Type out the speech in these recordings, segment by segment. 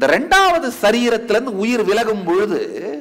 இந்த ரெண்டாவது சரீரத்திலிருந்து உயிர் விலகும் பொழுது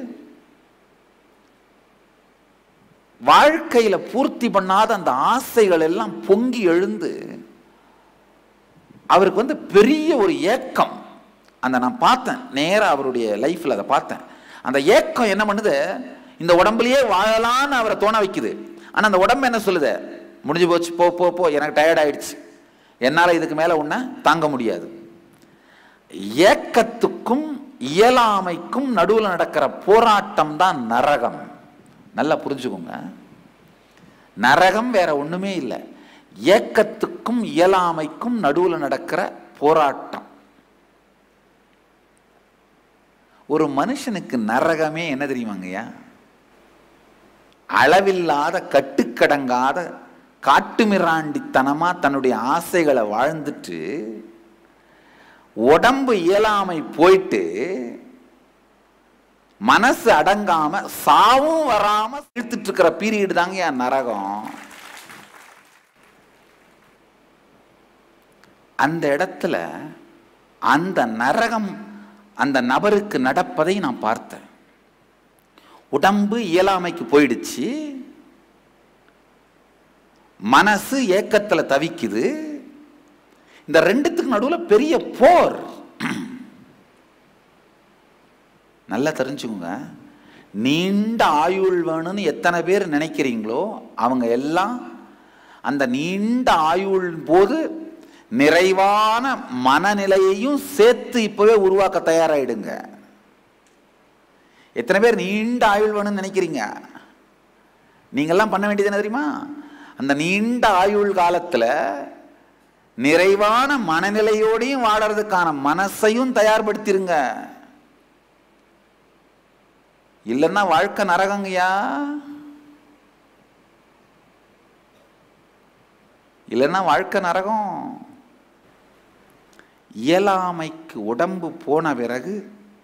வாழ்க்கையில பூர்த்தி பண்ணாத அந்த ஆசைகள் எல்லாம் பொங்கி எழுந்து அவருக்கு வந்து பெரிய ஒரு ஏக்கம் அந்த நான் பார்த்தேன் நேரா அவருடைய லைஃப்ல அதை பார்த்தேன் அந்த ஏக்கம் என்ன பண்ணுது இந்த உடம்புலயே வாழலாம்னு அவரை தோண வைக்குது ஆனா அந்த உடம்பு என்ன சொல்லுது முடிஞ்சு போச்சு போ போ போ எனக்கு டயர்ட் ஆயிடுச்சு என்னால இதுக்கு மேல உன்னை தாங்க முடியாது ஏக்கத்துக்கும் இயலாமைக்கும் நடுவில் நடக்கிற போராட்டம் தான் நரகம் நல்லா புரிஞ்சுக்கோங்க நரகம் வேற ஒண்ணுமே இல்லை ஏக்கத்துக்கும் இயலாமைக்கும் நடுவில் நடக்கிற போராட்டம் ஒரு மனுஷனுக்கு நரகமே என்ன தெரியுமாங்கய்யா அளவில்லாத கட்டுக்கடங்காத காட்டுமிராண்டித்தனமா தன்னுடைய ஆசைகளை வாழ்ந்துட்டு உடம்பு இயலாமை போயிட்டு மனசு அடங்காம சாவும் வராம இழுத்துட்டு இருக்கிற பீரியட் தாங்க என் நரகம் அந்த இடத்துல அந்த நரகம் அந்த நபருக்கு நடப்பதை நான் பார்த்தேன் உடம்பு இயலாமைக்கு போயிடுச்சு மனசு ஏக்கத்துல தவிக்குது இந்த ரெண்டுத்துக்கு நடுவில் பெரிய போர் நல்லா தெரிஞ்சுக்கோங்க நீண்ட ஆயுள் வேணும்னு எத்தனை பேர் நினைக்கிறீங்களோ அவங்க எல்லாம் அந்த நீண்ட ஆயுள் போது நிறைவான மனநிலையையும் சேர்த்து இப்பவே உருவாக்க தயாராயிடுங்க எத்தனை பேர் நீண்ட ஆயுள் வேணும்னு நினைக்கிறீங்க நீங்கெல்லாம் பண்ண வேண்டியது என்ன தெரியுமா அந்த நீண்ட ஆயுள் காலத்துல நிறைவான மனநிலையோடையும் வாழறதுக்கான மனசையும் தயார்படுத்திருங்க இல்லைன்னா வாழ்க்கை நரகங்கய்யா இல்லைன்னா வாழ்க்கை நரகம் இயலாமைக்கு உடம்பு போன பிறகு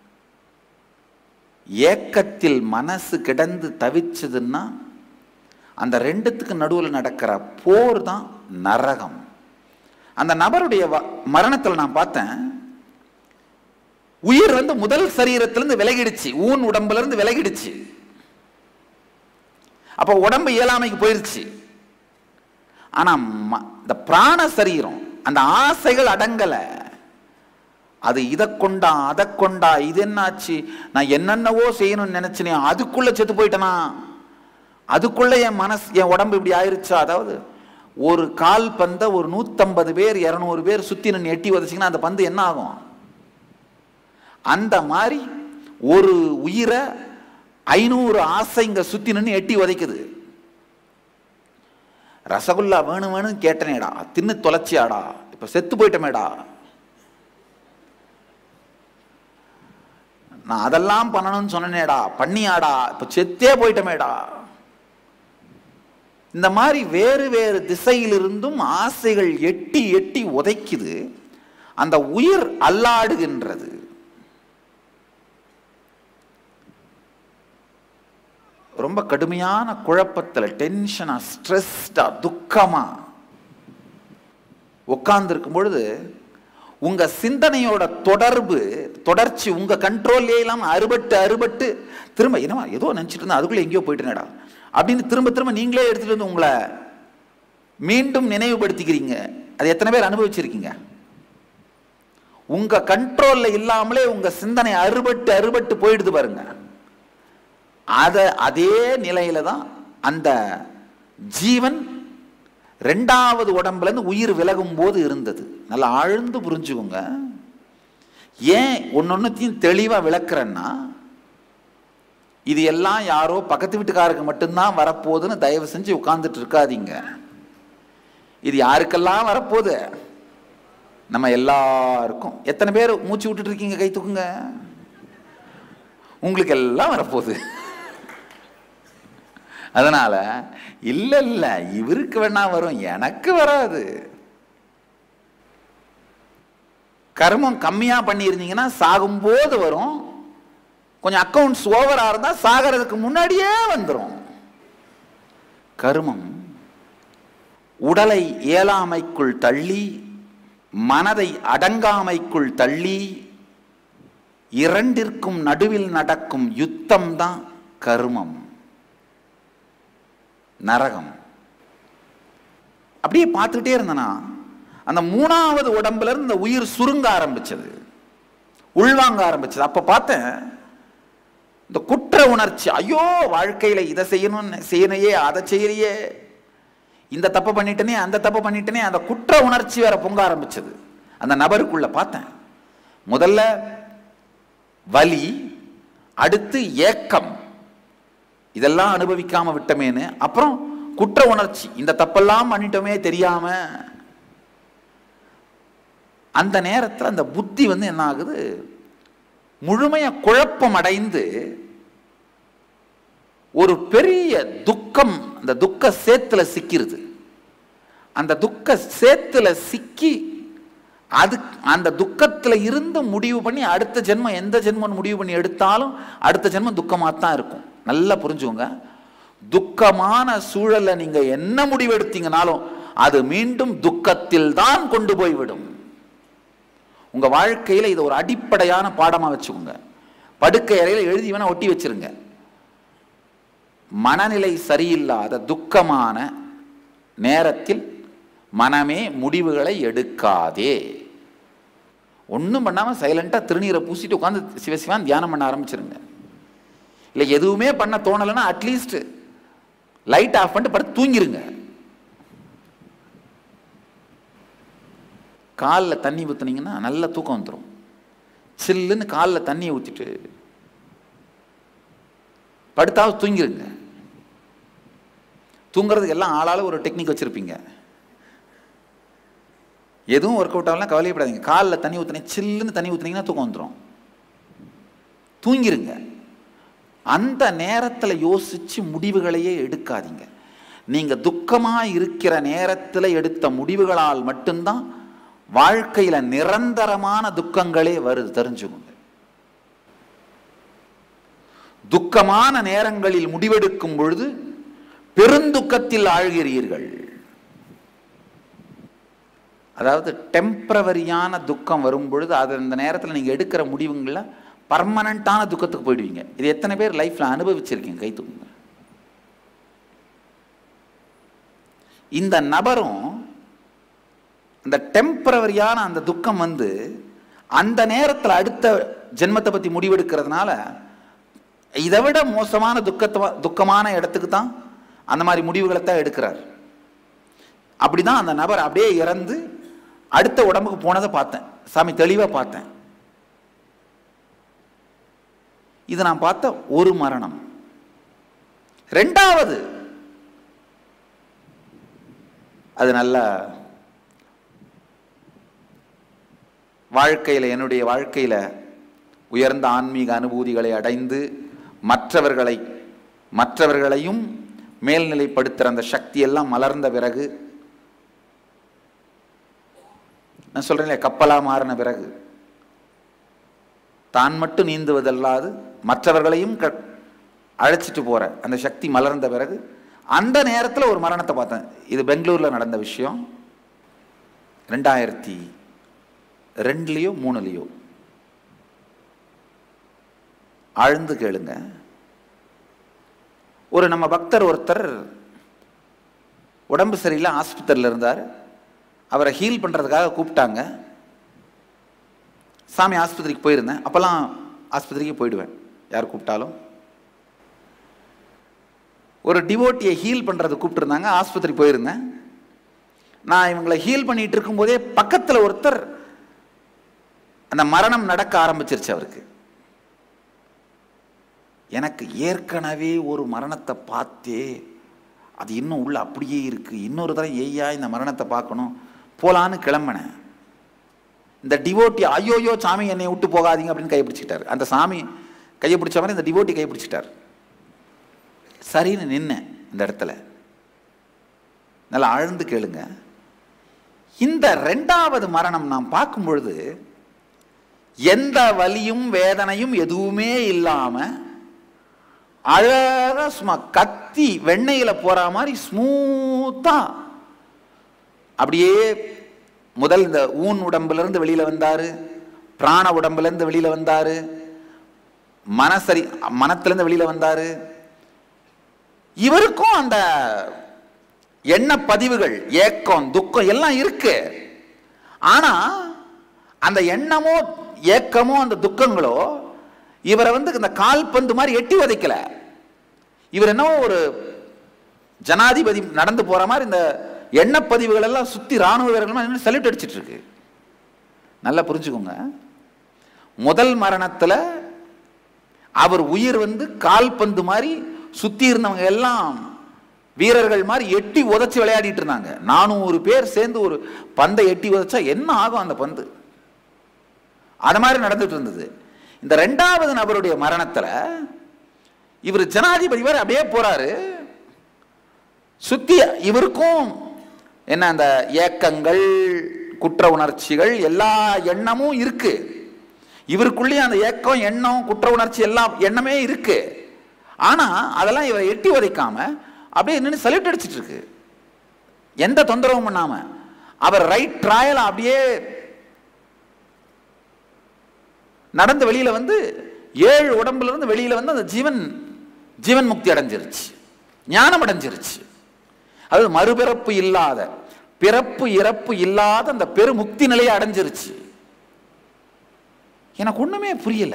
ஏக்கத்தில் மனசு கிடந்து தவிச்சதுன்னா அந்த ரெண்டுத்துக்கு நடுவில் நடக்கிற போர் தான் நரகம் அந்த நபருடைய மரணத்தில் நான் பார்த்தேன் உயிர் வந்து முதல் சரீரத்திலிருந்து விலகிடுச்சு ஊன் உடம்புல இருந்து விலகிடுச்சு அப்ப உடம்பு இயலாமைக்கு போயிருச்சு ஆனா இந்த பிராண சரீரம் அந்த ஆசைகள் அடங்கல அது இதை கொண்டா அதை கொண்டா இது என்னாச்சு நான் என்னென்னவோ செய்யணும்னு நினைச்சேன் அதுக்குள்ள செத்து போயிட்டனா அதுக்குள்ள என் மனசு என் உடம்பு இப்படி ஆயிருச்சா அதாவது ஒரு கால் பந்தை ஒரு நூத்தம்பது பேர் இரநூறு பேர் சுத்தி நின்று எட்டி உதச்சிங்கன்னா அந்த பந்து என்ன ஆகும் அந்த மாதிரி ஒரு உயிரை ஐநூறு ஆசைங்க சுத்தி நின்று எட்டி உதைக்குது ரசகுல்லா வேணும் வேணும் கேட்டனேடா தின்னு தொலைச்சியாடா இப்ப செத்து போயிட்டமேடா நான் அதெல்லாம் பண்ணணும்னு சொன்னேடா பண்ணியாடா இப்ப செத்தே போயிட்டமேடா இந்த மாதிரி வேறு வேறு திசையிலிருந்தும் ஆசைகள் எட்டி எட்டி உதைக்குது அந்த உயிர் அல்லாடுகின்றது ரொம்ப கடுமையான குழப்பத்தில் டென்ஷனா ஸ்ட்ரெஸ்டா துக்கமா உட்கார்ந்துருக்கும் பொழுது உங்க சிந்தனையோட தொடர்பு தொடர்ச்சி உங்க கண்ட்ரோல்லே இல்லாம அறுபட்டு அறுபட்டு திரும்ப என்னமா ஏதோ நினைச்சிட்டு இருந்தா அதுக்குள்ள எங்கேயோ போயிட்டுனேடா அப்படின்னு திரும்ப திரும்ப நீங்களே எடுத்துட்டு வந்து உங்களை மீண்டும் நினைவுபடுத்திக்கிறீங்க அது எத்தனை பேர் அனுபவிச்சிருக்கீங்க உங்க கண்ட்ரோல்ல இல்லாமலே உங்க சிந்தனை அறுபட்டு அறுபட்டு போயிடுது பாருங்க அத அதே நிலையில தான் அந்த ஜீவன் ரெண்டாவது உடம்புல இருந்து உயிர் விலகும் போது இருந்தது நல்லா ஆழ்ந்து புரிஞ்சுக்கோங்க ஏன் ஒன்னொன்னுத்தையும் தெளிவா விளக்குறேன்னா இது எல்லாம் யாரோ பக்கத்து வீட்டுக்காருக்கு மட்டும்தான் வரப்போகுதுன்னு தயவு செஞ்சு உட்கார்ந்துட்டு இருக்காதீங்க இது யாருக்கெல்லாம் வரப்போகுது நம்ம எல்லாருக்கும் எத்தனை பேர் மூச்சு விட்டுட்டு இருக்கீங்க கை தூக்குங்க உங்களுக்கு எல்லாம் வரப்போகுது அதனால இல்ல இல்ல இவருக்கு வேணா வரும் எனக்கு வராது கர்மம் கம்மியா பண்ணியிருந்தீங்கன்னா சாகும்போது வரும் கொஞ்சம் அக்கௌண்ட்ஸ் ஓவரா இருந்தா சாகிறதுக்கு முன்னாடியே வந்துடும் கருமம் உடலை இயலாமைக்குள் தள்ளி மனதை அடங்காமைக்குள் தள்ளி இரண்டிற்கும் நடுவில் நடக்கும் யுத்தம் தான் கருமம் நரகம் அப்படியே பார்த்துக்கிட்டே இருந்தனா அந்த மூணாவது உடம்புல இருந்து இந்த உயிர் சுருங்க ஆரம்பிச்சது உள்வாங்க ஆரம்பிச்சது அப்ப பார்த்தேன் இந்த குற்ற உணர்ச்சி ஐயோ வாழ்க்கையில இதை செய்யணும்னு செய்யணையே அதை செய்யலையே இந்த தப்பு பண்ணிட்டனே அந்த தப்பு பண்ணிட்டனே அந்த குற்ற உணர்ச்சி வேற பொங்க ஆரம்பிச்சது அந்த நபருக்குள்ள பார்த்தேன் முதல்ல வலி அடுத்து ஏக்கம் இதெல்லாம் அனுபவிக்காம விட்டமேன்னு அப்புறம் குற்ற உணர்ச்சி இந்த தப்பெல்லாம் பண்ணிட்டோமே தெரியாம அந்த நேரத்தில் அந்த புத்தி வந்து என்ன ஆகுது முழுமைய குழப்பம் அடைந்து ஒரு பெரிய துக்கம் அந்த துக்க சேத்துல சிக்கிருது அந்த துக்க சேத்துல சிக்கி அது அந்த துக்கத்துல இருந்து முடிவு பண்ணி அடுத்த ஜென்மம் எந்த ஜென்மம் முடிவு பண்ணி எடுத்தாலும் அடுத்த ஜென்மம் துக்கமாக தான் இருக்கும் நல்லா புரிஞ்சுங்க துக்கமான சூழல்ல நீங்க என்ன முடிவு எடுத்தீங்கனாலும் அது மீண்டும் துக்கத்தில் தான் கொண்டு போய்விடும் உங்க வாழ்க்கையில இதை ஒரு அடிப்படையான பாடமா வச்சுக்கோங்க படுக்கை அறையில எழுதி வேணா ஒட்டி வச்சிருங்க மனநிலை சரியில்லாத துக்கமான நேரத்தில் மனமே முடிவுகளை எடுக்காதே ஒன்றும் பண்ணாமல் சைலண்டாக திருநீரை பூசிட்டு உட்காந்து சிவசிவான் தியானம் பண்ண ஆரம்பிச்சிருங்க இல்லை எதுவுமே பண்ண தோணலைன்னா அட்லீஸ்ட் லைட் ஆஃப் பண்ணிட்டு படுத்து தூங்கிருங்க காலில் தண்ணி ஊற்றுனீங்கன்னா நல்ல தூக்கம் வந்துடும் சில்லுன்னு காலில் தண்ணியை ஊற்றிட்டு படுத்தாவது தூங்கிருங்க தூங்குறதுக்கு எல்லாம் ஆளால ஒரு டெக்னிக் வச்சுருப்பீங்க எதுவும் ஒர்க் அவுட் ஆகலாம் கவலையப்படாதீங்க காலில் தண்ணி ஊற்றினே சில்லுன்னு தண்ணி ஊற்றுனீங்கன்னா தூக்கம் வந்துடும் தூங்கிருங்க அந்த நேரத்தில் யோசிச்சு முடிவுகளையே எடுக்காதீங்க நீங்க துக்கமா இருக்கிற நேரத்தில் எடுத்த முடிவுகளால் மட்டும்தான் வாழ்க்கையில நிரந்தரமான துக்கங்களே வருது தெரிஞ்சுக்கோங்க துக்கமான நேரங்களில் முடிவெடுக்கும் பொழுது பெருந்துக்கத்தில் ஆழ்கிறீர்கள் அதாவது டெம்பரவரியான துக்கம் வரும் பொழுது அது அந்த நேரத்தில் நீங்கள் எடுக்கிற முடிவுங்கள பர்மனண்ட்டான துக்கத்துக்கு போயிடுவீங்க இது எத்தனை பேர் லைஃப்பில் அனுபவிச்சிருக்கீங்க கை தூக்குங்க இந்த நபரும் அந்த டெம்பரவரியான அந்த துக்கம் வந்து அந்த நேரத்தில் அடுத்த ஜென்மத்தை பற்றி முடிவெடுக்கிறதுனால இதை விட மோசமான துக்கத்தை துக்கமான இடத்துக்கு தான் அந்த மாதிரி முடிவுகளை தான் எடுக்கிறார் அப்படிதான் அந்த நபர் அப்படியே இறந்து அடுத்த உடம்புக்கு போனதை பார்த்தேன் சாமி தெளிவாக பார்த்தேன் இது நான் பார்த்த ஒரு மரணம் ரெண்டாவது அது நல்ல வாழ்க்கையில் என்னுடைய வாழ்க்கையில் உயர்ந்த ஆன்மீக அனுபூதிகளை அடைந்து மற்றவர்களை மற்றவர்களையும் மேல்நிலைப்படுத்துகிற அந்த சக்தியெல்லாம் மலர்ந்த பிறகு நான் சொல்றேன் கப்பலாக மாறின பிறகு தான் மட்டும் நீந்துவதல்லாது மற்றவர்களையும் க அழைச்சிட்டு போற அந்த சக்தி மலர்ந்த பிறகு அந்த நேரத்தில் ஒரு மரணத்தை பார்த்தேன் இது பெங்களூரில் நடந்த விஷயம் ரெண்டாயிரத்தி ரெண்டுலேயோ மூணுலேயோ ஆழ்ந்து கேளுங்க ஒரு நம்ம பக்தர் ஒருத்தர் உடம்பு சரியில்லை ஆஸ்பத்திரியில் இருந்தார் அவரை ஹீல் பண்ணுறதுக்காக கூப்பிட்டாங்க சாமி ஆஸ்பத்திரிக்கு போயிருந்தேன் அப்போல்லாம் ஆஸ்பத்திரிக்கு போயிடுவேன் யார் கூப்பிட்டாலும் ஒரு டிவோட்டியை ஹீல் பண்ணுறது கூப்பிட்டுருந்தாங்க ஆஸ்பத்திரி போயிருந்தேன் நான் இவங்களை ஹீல் பண்ணிட்டு இருக்கும்போதே பக்கத்தில் ஒருத்தர் அந்த மரணம் நடக்க ஆரம்பிச்சிருச்சு அவருக்கு எனக்கு ஏற்கனவே ஒரு மரணத்தை பார்த்தே அது இன்னும் உள்ள அப்படியே இருக்கு இன்னொரு தடவை ஏய்யா இந்த மரணத்தை பார்க்கணும் போலான்னு கிளம்பினேன் இந்த டிவோட்டி ஐயோயோ சாமி என்னை விட்டு போகாதீங்க அப்படின்னு கையை பிடிச்சிக்கிட்டாரு அந்த சாமி கையை பிடிச்ச மாதிரி இந்த டிவோட்டி கையை பிடிச்சிக்கிட்டார் சரின்னு நின்னேன் இந்த இடத்துல நல்லா ஆழ்ந்து கேளுங்க இந்த ரெண்டாவது மரணம் நாம் பார்க்கும் பொழுது எந்த வலியும் வேதனையும் எதுவுமே இல்லாம அழகா சும்மா கத்தி வெண்ணெயில போற மாதிரி ஸ்மூத்தா அப்படியே முதல் இந்த ஊன் உடம்புல இருந்து வெளியில வந்தாரு பிராண உடம்புல இருந்து வெளியில வந்தாரு மனசரி மனத்திலிருந்து வெளியில வந்தாரு இவருக்கும் அந்த எண்ண பதிவுகள் ஏக்கம் துக்கம் எல்லாம் இருக்கு ஆனா அந்த எண்ணமோ ஏக்கமோ அந்த துக்கங்களோ இவரை வந்து இந்த கால்பந்து மாதிரி எட்டி உதைக்கல இவர் என்னவோ ஒரு ஜனாதிபதி நடந்து போற மாதிரி இந்த எண்ணப்பதிவுகள் எல்லாம் சுத்தி ராணுவ வீரர்கள் சல்யூட் அடிச்சிட்டு இருக்கு நல்லா புரிஞ்சுக்கோங்க முதல் மரணத்துல அவர் உயிர் வந்து கால்பந்து மாதிரி சுத்தி இருந்தவங்க எல்லாம் வீரர்கள் மாதிரி எட்டி உதைச்சு விளையாடிட்டு இருந்தாங்க நானூறு பேர் சேர்ந்து ஒரு பந்தை எட்டி உதைச்சா என்ன ஆகும் அந்த பந்து அது மாதிரி நடந்துட்டு இருந்தது இந்த ரெண்டாவது நபருடைய மரணத்துல இவர் ஜனாதிபதி வரை அப்படியே போறாரு சுத்தி இவருக்கும் என்ன அந்த ஏக்கங்கள் குற்ற உணர்ச்சிகள் எல்லா எண்ணமும் இருக்கு இவருக்குள்ளேயும் அந்த ஏக்கம் எண்ணம் குற்ற உணர்ச்சி எல்லாம் எண்ணமே இருக்கு ஆனா அதெல்லாம் இவரை எட்டி உதைக்காம அப்படியே நின்று சல்யூட் அடிச்சிட்டு இருக்கு எந்த தொந்தரவும் பண்ணாம அவர் ரைட் ட்ராயல் அப்படியே நடந்து வெளியில வந்து ஏழு உடம்புல இருந்து வெளியில வந்து அந்த ஜீவன் ஜீவன் முக்தி அடைஞ்சிருச்சு ஞானம் அடைஞ்சிருச்சு அது மறுபிறப்பு இல்லாத பிறப்பு இறப்பு இல்லாத அந்த பெருமுக்தி நிலையை அடைஞ்சிருச்சு எனக்கு ஒண்ணுமே புரியல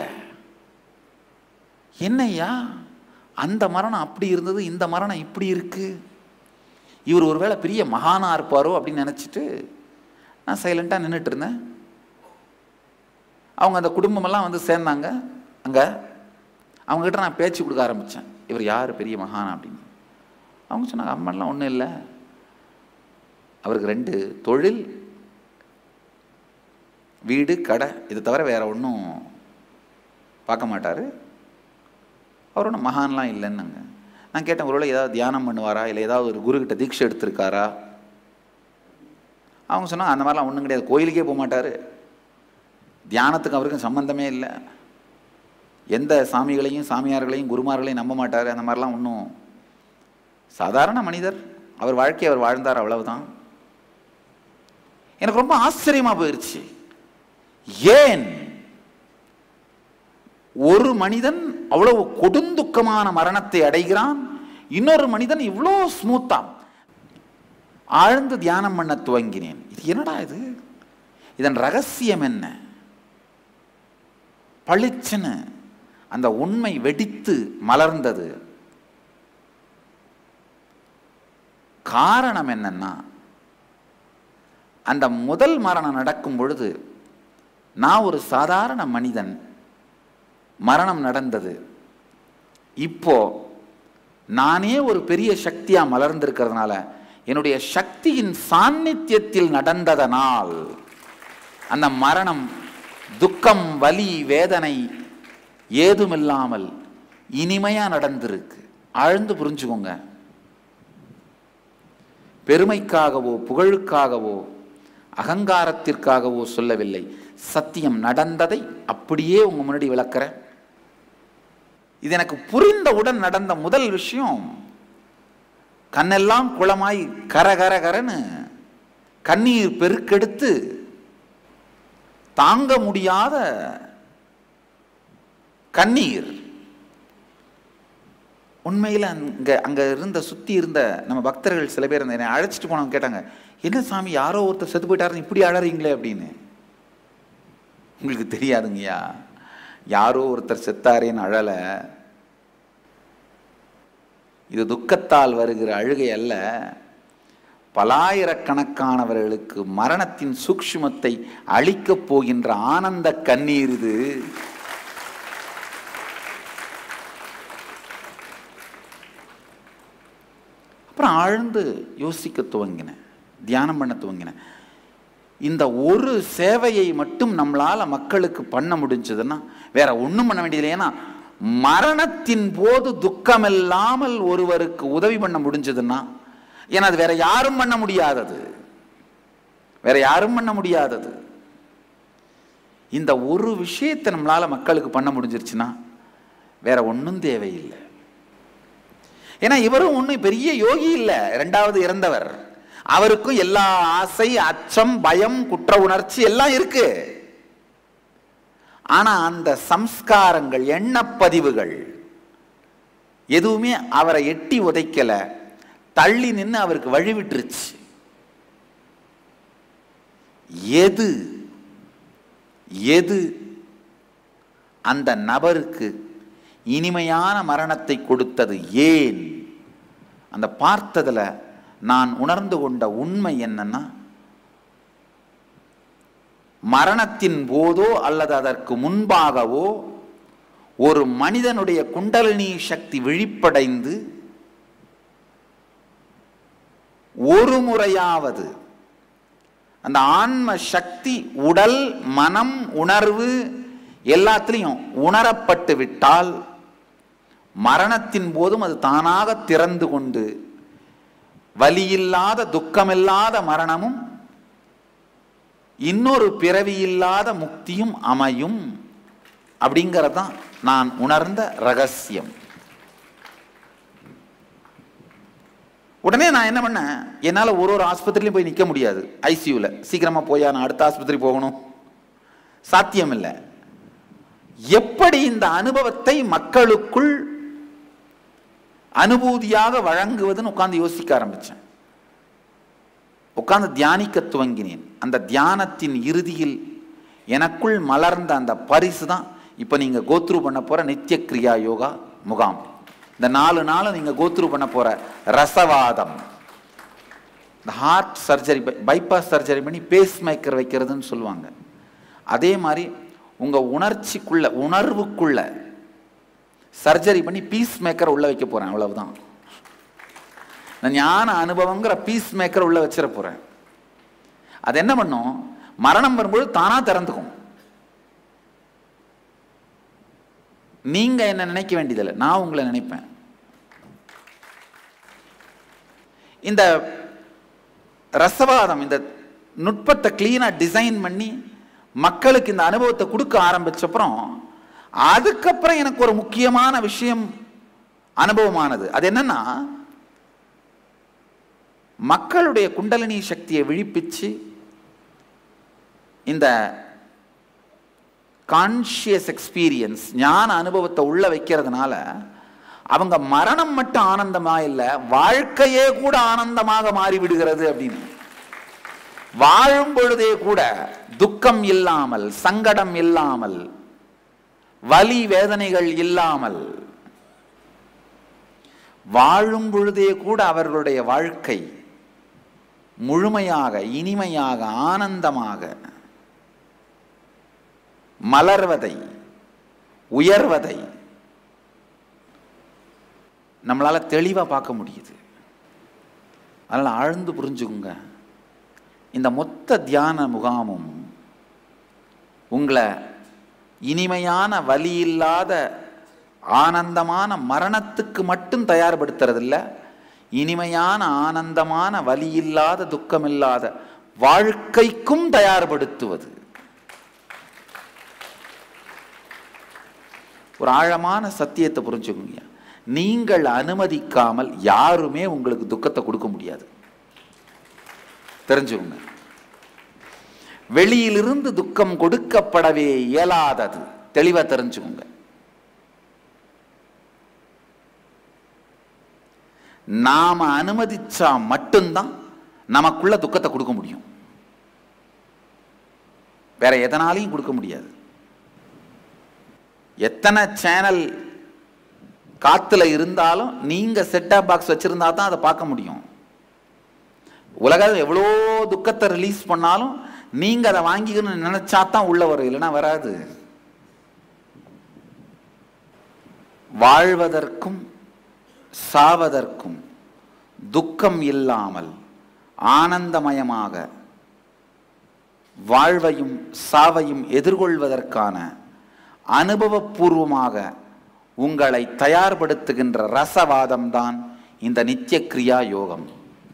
என்னய்யா அந்த மரணம் அப்படி இருந்தது இந்த மரணம் இப்படி இருக்கு இவர் ஒருவேளை பெரிய மகானா இருப்பாரோ அப்படின்னு நினைச்சிட்டு நான் சைலண்டா நின்றுட்டு இருந்தேன் அவங்க அந்த குடும்பமெல்லாம் வந்து சேர்ந்தாங்க அங்க அவங்க கிட்ட நான் பேச்சு கொடுக்க ஆரம்பிச்சேன் இவர் யார் பெரிய மகானா அப்படின்னு அவங்க சொன்னாங்க அம்மன்லாம் ஒன்றும் இல்லை அவருக்கு ரெண்டு தொழில் வீடு கடை இது தவிர வேற ஒன்றும் பார்க்க மாட்டார் அவர் ஒன்றும் மகான்லாம் இல்லைன்னாங்க நான் கேட்டேன் ஒருவேளை ஏதாவது தியானம் பண்ணுவாரா இல்லை ஏதாவது ஒரு குருக்கிட்ட தீட்சை எடுத்திருக்காரா அவங்க சொன்னாங்க அந்த மாதிரிலாம் ஒன்றும் கிடையாது கோயிலுக்கே போக மாட்டார் தியானத்துக்கு அவருக்கும் சம்பந்தமே இல்லை எந்த சாமிகளையும் சாமியார்களையும் குருமார்களையும் நம்ப மாட்டார் அந்த மாதிரிலாம் ஒன்றும் சாதாரண மனிதர் அவர் வாழ்க்கையை அவர் வாழ்ந்தார் அவ்வளவுதான் எனக்கு ரொம்ப ஆச்சரியமா போயிருச்சு ஏன் ஒரு மனிதன் அவ்வளவு கொடுந்துக்கமான மரணத்தை அடைகிறான் இன்னொரு மனிதன் இவ்வளோ ஸ்மூத்தா ஆழ்ந்து தியானம் பண்ண துவங்கினேன் இது என்னடா இது இதன் ரகசியம் என்ன பளிச்சுன்னு அந்த உண்மை வெடித்து மலர்ந்தது காரணம் என்னன்னா அந்த முதல் மரணம் நடக்கும் பொழுது நான் ஒரு சாதாரண மனிதன் மரணம் நடந்தது இப்போ நானே ஒரு பெரிய சக்தியா மலர்ந்திருக்கிறதுனால என்னுடைய சக்தியின் சாநித்தியத்தில் நடந்ததனால் அந்த மரணம் துக்கம் வலி வேதனை ஏதுமில்லாமல் இனிமையா நடந்திருக்கு ஆழ்ந்து புரிஞ்சுக்கோங்க பெருமைக்காகவோ புகழுக்காகவோ அகங்காரத்திற்காகவோ சொல்லவில்லை சத்தியம் நடந்ததை அப்படியே உங்க முன்னாடி விளக்குறேன் இது எனக்கு புரிந்தவுடன் நடந்த முதல் விஷயம் கண்ணெல்லாம் குளமாய் கர கர கரன்னு கண்ணீர் பெருக்கெடுத்து தாங்க முடியாத கண்ணீர் உண்மையில் அங்கே அங்கே இருந்த சுற்றி இருந்த நம்ம பக்தர்கள் சில பேர் இருந்த என்னை அழைச்சிட்டு போனவங்க கேட்டாங்க என்ன சாமி யாரோ ஒருத்தர் செத்து போயிட்டாருன்னு இப்படி அழறீங்களே அப்படின்னு உங்களுக்கு தெரியாதுங்கய்யா யாரோ ஒருத்தர் செத்தாரேன்னு அழலை இது துக்கத்தால் வருகிற அழுகை அல்ல பலாயிரக்கணக்கானவர்களுக்கு மரணத்தின் சூக்ஷ்மத்தை அழிக்கப் போகின்ற ஆனந்த கண்ணீர் இது அப்புறம் ஆழ்ந்து யோசிக்க துவங்கினேன் தியானம் பண்ண துவங்கினேன் இந்த ஒரு சேவையை மட்டும் நம்மளால மக்களுக்கு பண்ண முடிஞ்சதுன்னா வேற ஒன்றும் பண்ண வேண்டியதில்லை ஏன்னா மரணத்தின் போது துக்கமில்லாமல் ஒருவருக்கு உதவி பண்ண முடிஞ்சதுன்னா ஏன்னா அது வேற யாரும் பண்ண முடியாதது வேற யாரும் பண்ண முடியாதது இந்த ஒரு விஷயத்தை நம்மளால மக்களுக்கு பண்ண முடிஞ்சிருச்சுன்னா வேற ஒன்றும் தேவையில்லை ஏன்னா இவரும் ஒன்றும் பெரிய யோகி இல்லை ரெண்டாவது இறந்தவர் அவருக்கும் எல்லா ஆசை அச்சம் பயம் குற்ற உணர்ச்சி எல்லாம் இருக்கு ஆனா அந்த சம்ஸ்காரங்கள் எண்ணப்பதிவுகள் எதுவுமே அவரை எட்டி உதைக்கல தள்ளி நின்று அவருக்கு வழி விட்டுருச்சு எது எது அந்த நபருக்கு இனிமையான மரணத்தை கொடுத்தது ஏன் அந்த பார்த்ததுல நான் உணர்ந்து கொண்ட உண்மை என்னன்னா மரணத்தின் போதோ அல்லது அதற்கு முன்பாகவோ ஒரு மனிதனுடைய குண்டலினி சக்தி விழிப்படைந்து ஒரு முறையாவது அந்த ஆன்ம சக்தி உடல் மனம் உணர்வு எல்லாத்திலையும் உணரப்பட்டு விட்டால் மரணத்தின் போதும் அது தானாக திறந்து கொண்டு வலியில்லாத துக்கமில்லாத மரணமும் இன்னொரு பிறவியில்லாத முக்தியும் அமையும் அப்படிங்கிறது தான் நான் உணர்ந்த ரகசியம் உடனே நான் என்ன பண்ணேன் என்னால் ஒரு ஒரு ஆஸ்பத்திரிலையும் போய் நிற்க முடியாது ஐசியூவில் சீக்கிரமாக போயா நான் அடுத்த ஆஸ்பத்திரி போகணும் சாத்தியம் இல்லை எப்படி இந்த அனுபவத்தை மக்களுக்குள் அனுபூதியாக வழங்குவதுன்னு உட்கார்ந்து யோசிக்க ஆரம்பிச்சேன் உட்கார்ந்து தியானிக்க துவங்கினேன் அந்த தியானத்தின் இறுதியில் எனக்குள் மலர்ந்த அந்த பரிசு தான் இப்போ நீங்கள் கோத்ரூ பண்ண போகிற நித்திய கிரியா யோகா முகாம் இந்த நாலு நாள் நீங்கள் கோத்ரூ பண்ண போகிற ரசவாதம் இந்த ஹார்ட் சர்ஜரி பைபாஸ் சர்ஜரி பண்ணி பேஸ் மேக்கர் வைக்கிறதுன்னு சொல்லுவாங்க அதே மாதிரி உங்கள் உணர்ச்சிக்குள்ள உணர்வுக்குள்ள சர்ஜரி பண்ணி பீஸ் மேக்கர் உள்ள வைக்க போகிறேன் அவ்வளவுதான் இந்த ஞான அனுபவங்கிற பீஸ் மேக்கர் உள்ள வச்சிட போகிறேன் அது என்ன பண்ணும் மரணம் வரும்போது தானா திறந்துக்கும் நீங்க என்ன நினைக்க வேண்டியதில்லை நான் உங்களை நினைப்பேன் இந்த ரசவாதம் இந்த நுட்பத்தை கிளீனா டிசைன் பண்ணி மக்களுக்கு இந்த அனுபவத்தை கொடுக்க ஆரம்பிச்சப்புறம் அதுக்கப்புறம் எனக்கு ஒரு முக்கியமான விஷயம் அனுபவமானது அது என்னன்னா மக்களுடைய குண்டலினி சக்தியை விழிப்பிச்சு இந்த கான்ஷியஸ் எக்ஸ்பீரியன்ஸ் ஞான அனுபவத்தை உள்ள வைக்கிறதுனால அவங்க மரணம் மட்டும் ஆனந்தமா இல்லை வாழ்க்கையே கூட ஆனந்தமாக மாறிவிடுகிறது அப்படின்னு வாழும் பொழுதே கூட துக்கம் இல்லாமல் சங்கடம் இல்லாமல் வலி வேதனைகள் இல்லாமல் வாழும் பொழுதே கூட அவர்களுடைய வாழ்க்கை முழுமையாக இனிமையாக ஆனந்தமாக மலர்வதை உயர்வதை நம்மளால தெளிவா பார்க்க முடியுது அதனால ஆழ்ந்து புரிஞ்சுக்குங்க இந்த மொத்த தியான முகாமும் உங்களை இனிமையான வலி இல்லாத ஆனந்தமான மரணத்துக்கு மட்டும் தயார்படுத்துறதில்ல இனிமையான ஆனந்தமான வலி இல்லாத துக்கமில்லாத வாழ்க்கைக்கும் தயார்படுத்துவது ஒரு ஆழமான சத்தியத்தை புரிஞ்சுக்கோங்க நீங்கள் அனுமதிக்காமல் யாருமே உங்களுக்கு துக்கத்தை கொடுக்க முடியாது தெரிஞ்சுக்கோங்க வெளியிலிருந்து துக்கம் கொடுக்கப்படவே இயலாதது தெளிவா தெரிஞ்சுக்கோங்க நாம அனுமதிச்சா மட்டும்தான் நமக்குள்ள துக்கத்தை கொடுக்க முடியும் வேற எதனாலையும் கொடுக்க முடியாது எத்தனை சேனல் காத்துல இருந்தாலும் நீங்க செட்டாப் பாக்ஸ் வச்சிருந்தா தான் அதை பார்க்க முடியும் உலகம் எவ்வளோ துக்கத்தை ரிலீஸ் பண்ணாலும் நீங்க அதை வாங்கிக்கணும்னு நினைச்சா தான் உள்ள வரும் இல்லைன்னா வராது வாழ்வதற்கும் சாவதற்கும் துக்கம் இல்லாமல் ஆனந்தமயமாக வாழ்வையும் சாவையும் எதிர்கொள்வதற்கான அனுபவபூர்வமாக உங்களை தயார்படுத்துகின்ற ரசவாதம் தான் இந்த நித்திய கிரியா யோகம்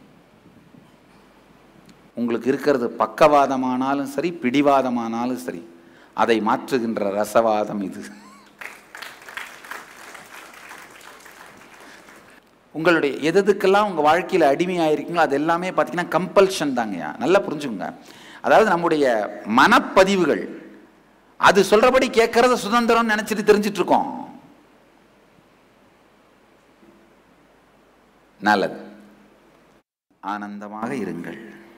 உங்களுக்கு இருக்கிறது பக்கவாதமானாலும் சரி பிடிவாதமானாலும் சரி அதை மாற்றுகின்ற ரசவாதம் இது உங்களுடைய எதுக்கெல்லாம் உங்கள் வாழ்க்கையில் அடிமையாயிருக்கீங்களோ அது எல்லாமே பார்த்தீங்கன்னா கம்பல்ஷன் தாங்கய்யா நல்லா புரிஞ்சுக்கோங்க அதாவது நம்முடைய மனப்பதிவுகள் அது சொல்றபடி கேட்கறத சுதந்திரம் நினைச்சிட்டு தெரிஞ்சிட்டு இருக்கோம் நல்லது ஆனந்தமாக இருங்கள்